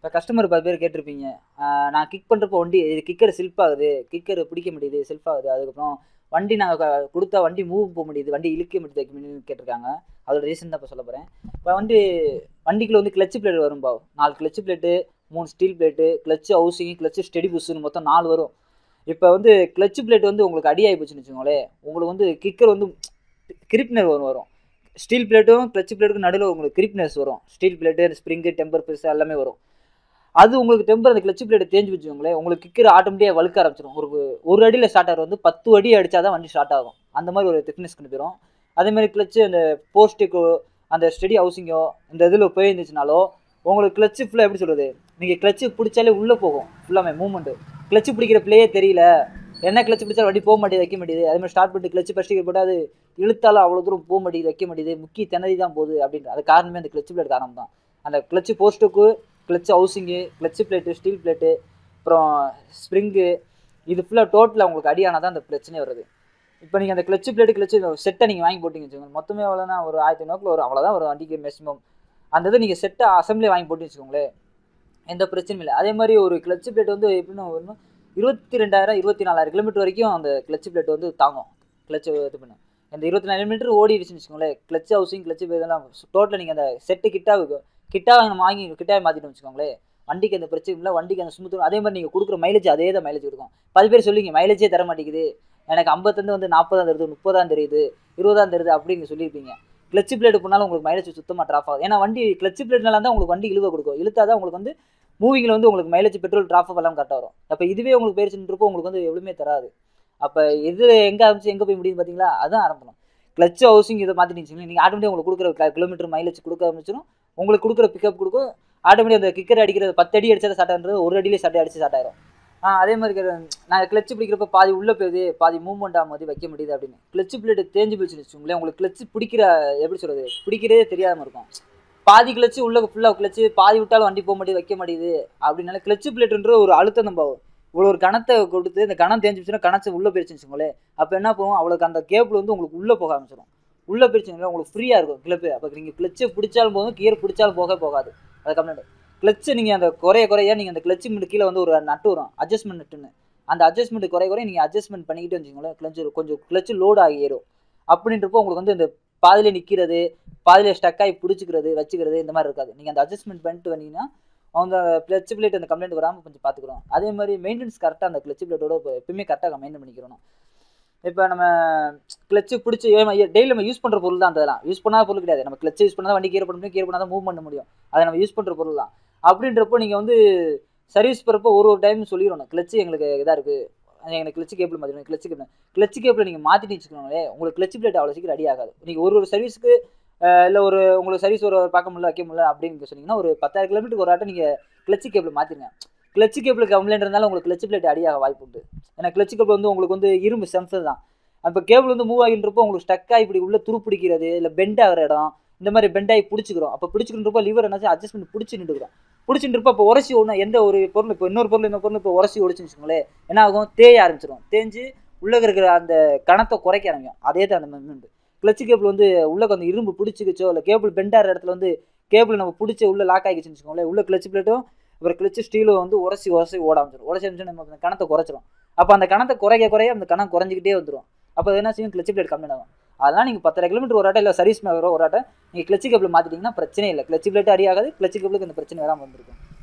இப்போ கஸ்டமர் பல பேர் கேட்டிருப்பீங்க ஆஹ் நான் கிக் பண்ணுறப்போ வண்டி இது கிக்கர் சில்ப் ஆகுது கிக்கர் பிடிக்க முடியுது செல்ஃப் ஆகுது அதுக்கப்புறம் வண்டி நாங்கள் கொடுத்தா வண்டி மூவ் போக முடியுது வண்டி இழுக்க முடியுது வைக்க முடியுதுன்னு கேட்டிருக்காங்க அதோட ரீசன் தான் இப்போ சொல்ல போகிறேன் இப்போ வந்து வண்டிக்குள்ள வந்து கிளச்சு பிளேட் வரும் பாவ் நாலு கிளச்சு பிளேட்டு மூணு steel plate clutch housing clutch steady புஷ்னு மொத்தம் நாலு வரும் இப்போ வந்து கிளச்சு பிளேட் வந்து உங்களுக்கு அடி ஆகி போச்சுன்னு வச்சுக்கோங்களேன் உங்களுக்கு வந்து கிக்கர் வந்து கிரிப்னர் வரும் வரும் ஸ்டீல் பிளேட்டும் கிளச்சு பிளேட்டுக்கும் நடுவில் உங்களுக்கு கிரிப்னஸ் வரும் ஸ்டீல் பிளேட்டு ஸ்ப்ரிங்கு டெம்பர் பெருசு எல்லாமே வரும் அது உங்களுக்கு டெம்பர் அந்த கிளச்சு பிளேட் தேஞ்சு வச்சுக்கோங்களேன் உங்களுக்கு கிக்கர் ஆட்டோமேட்டிக்காக வழுக்க ஆரம்பிச்சிடும் ஒரு ஒரு அடியில் ஸ்டார்ட் ஆகிறது வந்து பத்து அடி அடித்தா தான் வண்டி ஸ்டார்ட் ஆகும் அந்த மாதிரி ஒரு திக்னஸ் கொண்டு போயிடும் அதே மாதிரி கிளச்சு அந்த போஸ்ட்டுக்கோ அந்த ஸ்டெடி ஹவுசிங்கோ இந்த இதில் போயிருந்துச்சுனாலோ உங்களுக்கு கிளச்சு ஃபுல்லாக எப்படி சொல்கிறது நீங்கள் கிளச்சு பிடிச்சாலே உள்ளே போகும் ஃபுல்லாமே மூவ்மெண்ட்டு கிளச்சு பிடிக்கிற பிளேயே தெரியல என்ன கிளச்சு பிடிச்சாலும் வண்டி போக மாட்டேது வைக்க மாட்டேது அதே மாதிரி ஸ்டார்ட் பண்ணிட்டு கிளச்சு ஃபஸ்ட்டு போட்டால் அது இழுத்தாலும் அவ்வளோ தூரம் போக மாட்டேது வைக்க மாட்டேது முக்கி திணறி தான் போகுது அப்படின்ற அது காரணமே அந்த கிளச்சு பிளேட் காரணம் தான் அந்த கிளச்சு போஸ்ட்டுக்கு clutch housing clutch plate steel plate அப்புறம் ஸ்ப்ரிங்கு இது ஃபுல்லாக டோட்டலாக உங்களுக்கு அடியானால் தான் அந்த பிரச்சனை வருது இப்போ நீங்கள் அந்த கிளச்சு பிளேட்டு கிளச்சு செட்டை நீங்கள் வாங்கி போட்டிங்க வச்சுக்கோங்க மொத்தமே எவ்வளோனா ஒரு ஆயிரத்தி ஐநூறுக்குள்ள வரும் அவ்வளோதான் ஒரு வண்டிக்கு மேக்ஸிமம் அந்த இதை நீங்கள் செட்டை அசம்பிளி வாங்கி போட்டு வச்சுக்கோங்களேன் எந்த பிரச்சனையும் இல்லை அதே மாதிரி ஒரு கிளச்சு பிளேட் வந்து எப்படின்னு வரணும் இருபத்தி ரெண்டாயிரம் இருபத்தி நாலாயிரம் கிலோமீட்டர் வரைக்கும் அந்த கிளச்சு பிளேட் வந்து தாங்கும் கிளச்சு இது பண்ணு இந்த இருபத்தி நாலு மீட்டர் ஓடிடுச்சுன்னு வச்சுக்கோங்களேன் கிளச் ஹவுசிங் கிளச்சு இதெல்லாம் டோட்டலாக நீங்கள் அந்த செட்டு கிட்டாவுக்கு கிட்டாவை நம்ம வாங்கி கிட்டாவை மாற்றிட்டு வச்சுக்கோங்களேன் வண்டிக்கு அந்த பிரச்சனை இல்லை வண்டிக்கு அந்த ஸ்மூத் அதே மாதிரி நீங்கள் கொடுக்குற மைலேஜ் அதே தான் மைலேஜ் கொடுக்கும் பல பேர் சொல்லிங்க மைலேஜே தர மாட்டேங்குது எனக்கு ஐம்பத்தந்து வந்து நாற்பதாம் தருது முப்பதாம் தெரியுது இருபதாம் தருது அப்படின்னு சொல்லியிருப்பீங்க கிளச்சு பிளேட் பண்ணாலும் உங்களுக்கு மைலேஜ் சுத்தமாக ட்ராப் ஆகும் ஏன்னா வண்டி கிளச்சு பிளேட்னால தான் உங்களுக்கு வண்டி இழுவ கொடுக்கும் இழுத்தா தான் உங்களுக்கு வந்து மூவிங்கில் வந்து உங்களுக்கு மைலேஜ் பெட்ரோல் ட்ராப் எல்லாம் கரெக்டாக வரும் அப்போ இதுவே உங்களுக்கு பேரிச்சுன்றப்போ உங்களுக்கு வந்து எவ்வளவுமே தராது அப்போ எது எங்கே ஆரம்பிச்சு எங்கே போய் முடியுது பார்த்தீங்களா அதான் ஆரம்பணும் கிளச் ஹவுசிங் இதை மாற்றிட்டீங்க நீங்கள் ஆட்டோமேட்டிக் உங்களுக்கு கொடுக்குற கிலோமீட்டர் மைலேஜ் கொடுக்க ஆரம்பிச்சிடும் உங்களுக்கு கொடுக்குற பிக்கப் கொடுக்கும் ஆட்டோமேட்டிக் அந்த கிக்கர் அடிக்கிறது பத்து அடி அடிச்சா ஸ்டார்ட் ஆகிறது ஒரு அடியிலே ஸ்டார்ட் அடிச்சு ஸ்டார்ட் ஆயிரும் ஆ அதே மாதிரி நான் கிளச்சு பிடிக்கிறப்ப பாதி உள்ளே போகுது பாதி மூவ்மெண்ட் ஆகும்போது வைக்க முடியுது அப்படின்னு கிளச்சு பிளேட் தேஞ்சு போச்சுன்னு வச்சுக்கோங்களேன் உங்களுக்கு கிளச்சு பிடிக்கிற எப்படி சொல்கிறது பிடிக்கிறதே தெரியாமல் இருக்கும் பாதி கிளச்சு உள்ள ஃபுல்லாக கிளச்சு பாதி விட்டாலும் வண்டி போக மாட்டேது வைக்க மாட்டேது அப்படின்னால கிளச்சு பிளேட்டுன்ற ஒரு அழுத்தம் நம்ம இவ்வளோ ஒரு கணத்தை கொடுத்து இந்த கணம் தேஞ்சிச்சுன்னா கணச்சு உள்ளே போயிடுச்சுன்னு வச்சுக்கோங்களேன் அப்போ என்ன போகும் அவளுக்கு அந்த கேபிள் வந்து உங்களுக்கு உள்ளே போக ஆரம்பிச்சிடும் உள்ளே போயிடுச்சுங்களா உங்களுக்கு ஃப்ரீயாக இருக்கும் கிளப்பு அப்போ நீங்கள் கிளச்சை பிடிச்சாலும் போதும் கியர் பிடிச்சாலும் போக போகாது அது கம்ப்ளைண்ட் கிளச்சு நீங்கள் அந்த குறைய குறைய நீங்கள் அந்த கிளச்சு மிட்டு கீழே வந்து ஒரு நட்டு வரும் அட்ஜஸ்ட்மெண்ட் நட்டுன்னு அந்த அட்ஜஸ்ட்மெண்ட் குறைய குறைய நீங்கள் அட்ஜஸ்ட்மெண்ட் பண்ணிக்கிட்டு வச்சுக்கோங்களேன் கிளச்சு கொஞ்சம் கிளச்சு லோட் ஆகி ஏறும் அப்படின்றப்போ உங்களுக்கு வந்து இந்த பாதியில் நிற்கிறது பாதியில் ஸ்டக் ஆகி பிடிச்சிக்கிறது வச்சுக்கிறது இந்த மாதிரி இருக்காது நீங்கள் அந்த அட்ஜஸ்ட்மெண்ட் பண்ணிட்டு வந்தீங்கன்னா அவங்க கிளச் பிளேட் அந்த கம்ப்ளைண்ட் வராமல் கொஞ்சம் பார்த்துக்குறோம் அதே மாதிரி மெயின்டெனன்ஸ் கரெக்டாக அந்த கிளச் பிளேட்டோட எப்பவுமே கரெக்டாக மெயின்டைன் பண்ணிக்கிறோம் இப்போ நம்ம கிளச்சு பிடிச்சி டெய்லி நம்ம யூஸ் பண்ணுற பொருள் தான் அதெல்லாம் யூஸ் பண்ணாத பொருள் கிடையாது நம்ம கிளச்சு யூஸ் பண்ணால் வண்டி கீர் பண்ண முடியும் கீர் பண்ணால் தான் மூவ் பண்ண முடியும் அதை நம்ம யூஸ் பண்ணுற பொருள் தான் அப்படின்றப்போ நீங்கள் வந்து சர்வீஸ் போகிறப்போ ஒரு ஒரு டைம் சொல்லிடணும் கிளச்சு எங்களுக்கு இதாக இருக்குது எனக்கு கிளச்சு கேபிள் மாற்றிடணும் கிளச்சு கேபிள் கிளச்சு கேபிள் நீங்கள் மாற்றிட்டு வச்சுக்கோங்களே உங்களுக்கு கிளச்சு பிளேட் அவ்வளோ சீக்கிரம் ரெடி ஆகாது நீங்கள் ஒரு ஒரு சர்வீஸ்க்கு இல்லை ஒரு உங்களுக்கு சர்வீஸ் ஒரு பார்க்க முடியல வைக்க முடியல அப்படின்னு சொன்னீங்கன்னா ஒரு பத்தாயிரம் கிலோமீட்டருக்கு ஒரு ஆட்டம் நீங்கள் கிளச்சு கேபிள் மாற்றிருங்க கிளச்சு கேபிள் கம்ப்ளைண்ட் இருந்தாலும் உங்களுக்கு கிளச்சு பிளேட் அடியாக வாய்ப்பு உண்டு ஏன்னா கிளச்சு கேபிள் வந்து உங்களுக்கு வந்து இரும்பு சென்சர் தான் அப்போ கேபிள் வந்து மூவ் ஆகின்றப்போ உங்களுக்கு ஸ்டக் ஆகி இப்படி உள்ள துரு பிடிக்கிறது இல்லை பெண்ட் ஆகிற இடம் இந்த மாதிரி பெண்ட் ஆகி பிடிச்சிக்கிறோம் அப்போ பிடிச்சிக்கின்றப்போ லிவர் என்னாச்சு அட்ஜஸ்ட்மெண்ட் பிடிச்சி நின்றுக்கிறோம் பிடிச்சிட்டு இப்போ உரசி ஒன்று எந்த ஒரு பொருள் இப்போ இன்னொரு பொருள் இன்னொரு பொருள் இப்போ உரசி ஒடிச்சுன்னு வச்சுக்கோங்களேன் என்ன ஆகும் தேய ஆரம்பிச்சிடும் தேஞ்சு உள்ளே இருக்கிற அந்த கணத்தை குறைக்க ஆரம்பிக்கும் அதே தான் அந்த மூமெண்ட் கிளச்சு கேபிள் வந்து உள்ளே கொஞ்சம் இரும்பு பிடிச்சிக்கிச்சோ இல்லை கேபிள் பெண்டாகிற இடத்துல வந்து கேபிள் நம்ம பிடிச்சி உள்ளே லாக் ஆகிடுச்சுன்னு வச்சுக்கோங்களேன் உள்ள கிளச்சு பிளேட்டும் அப்புறம் கிளச்சு ஸ்டீலும் வந்து உரசி உரசி ஓட ஆரம்பிச்சிடும் உரசி ஆரம்பிச்சு நம்ம அந்த கணத்தை குறைச்சிரும் அப்போ அந்த கணத்தை குறைக்க குறைய அந்த கணம் குறைஞ்சிக்கிட்டே வந்துடும் அப்போ அது என்ன செய்யும் கிளச்சு பிளேட் கம்மியாக ஆகும் அதெல்லாம் நீங்கள் பத்தரை கிலோமீட்டர் ஒரு ஆட்டம் இல்லை சர்வீஸ் ஒரு ஆட்டம் நீங்கள் கிளச்சு கேபிள் மாற்றிட்டீங்கன்னா பிரச்சனை இல்லை கிளச்சு பிளேட் அடியாகாது கிளச்சு கேபிளுக்கு அந்த பிரச்சனை வராமல் வந்திருக்கும்